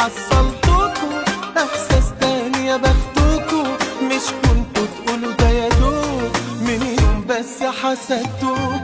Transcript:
حصلتكوا احساس تاني يا بختكوا مش كنتوا تقولوا ده يا دوب من يوم بس حسدتكوا